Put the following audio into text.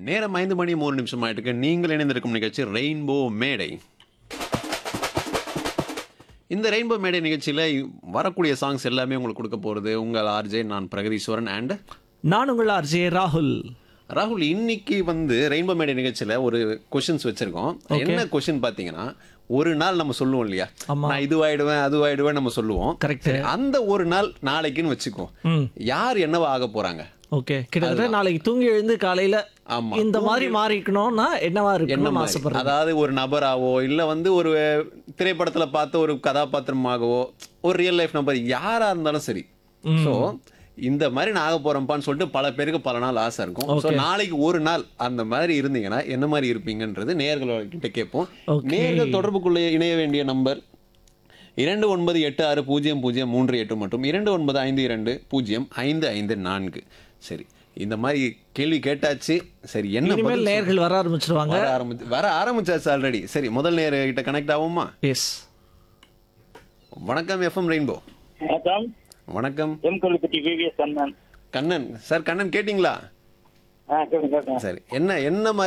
நேரம் ஐந்து மணி மூணு நிமிஷம் ஆயிட்டு நீங்கள் இணைந்திருக்கும் நிகழ்ச்சி ரெயின்போ மேடை இந்த ரெயின்போ மேடை நிகழ்ச்சியில் வரக்கூடிய சாங்ஸ் எல்லாமே உங்களுக்கு கொடுக்க போகிறது உங்கள் ஆர்ஜே நான் பிரகதீஸ்வரன் அண்ட் நான் உங்கள் ஆர்ஜே ராகுல் ராகுல் இன்னைக்கு வந்து ரெயின்போ மேடை நிகழ்ச்சியில் ஒரு கொஷின்ஸ் வச்சிருக்கோம் என்ன கொஷின் பார்த்தீங்கன்னா ஒரு நாள் நம்ம சொல்லுவோம் இல்லையா ஆமா. நான் இதுவாயிடுவேன் அதுவாயிடுவேன் நம்ம சொல்லுவோம் கரெக்ட் சரி, அந்த ஒரு நாள் நாளைக்குன்னு வச்சுக்கோ ம் யார் என்னவா ஆக போறாங்க ஓகே கிட்டத்தட்ட நாளைக்கு தூங்கி எழுந்து காலையில ஆமா. இந்த மாதிரி மாறிக்கணும்னா என்னவா என்ன இருக்கணும்னு மாதிரி? ஆசைப்படுறேன் அதாவது ஒரு நபராவோ இல்ல வந்து ஒரு திரைப்படத்துல பார்த்த ஒரு கதாபாத்திரமாகவோ ஒரு ரியல் லைஃப் நபர் யாரா இருந்தாலும் சரி சோ இந்த மாதிரி நான் ஆக போறேன்ப்பான்னு சொல்லிட்டு பல பேருக்கு பல நாள் ஆசை இருக்கும் ஸோ நாளைக்கு ஒரு நாள் அந்த மாதிரி இருந்தீங்கன்னா என்ன மாதிரி இருப்பீங்கன்றது நேர்கள்கிட்ட கேட்போம் Okay. நேர்கள் தொடர்புக்குள்ளே இணைய வேண்டிய நம்பர் இரண்டு ஒன்பது எட்டு ஆறு பூஜ்ஜியம் பூஜ்ஜியம் மூன்று எட்டு மற்றும் இரண்டு ஒன்பது ஐந்து இரண்டு பூஜ்ஜியம் ஐந்து ஐந்து நான்கு சரி இந்த மாதிரி கேள்வி கேட்டாச்சு சரி என்ன பதில் இனிமேல் நேர்கள் வர ஆரம்பிச்சிருவாங்க வர ஆரம்பிச்சு வர ஆரம்பிச்சாச்சு ஆல்ரெடி சரி முதல் நேர கிட்ட கனெக்ட் ஆகுமா எஸ் வணக்கம் எஃப்எம் ரெயின்போ வணக்கம் வணக்கம் M Kollupatti VVS Kannan Kannan sir Kannan கேட்டிங்களா ஆ கேட்குங்க கேட்குங்க சரி என்ன என்ன மாதிரி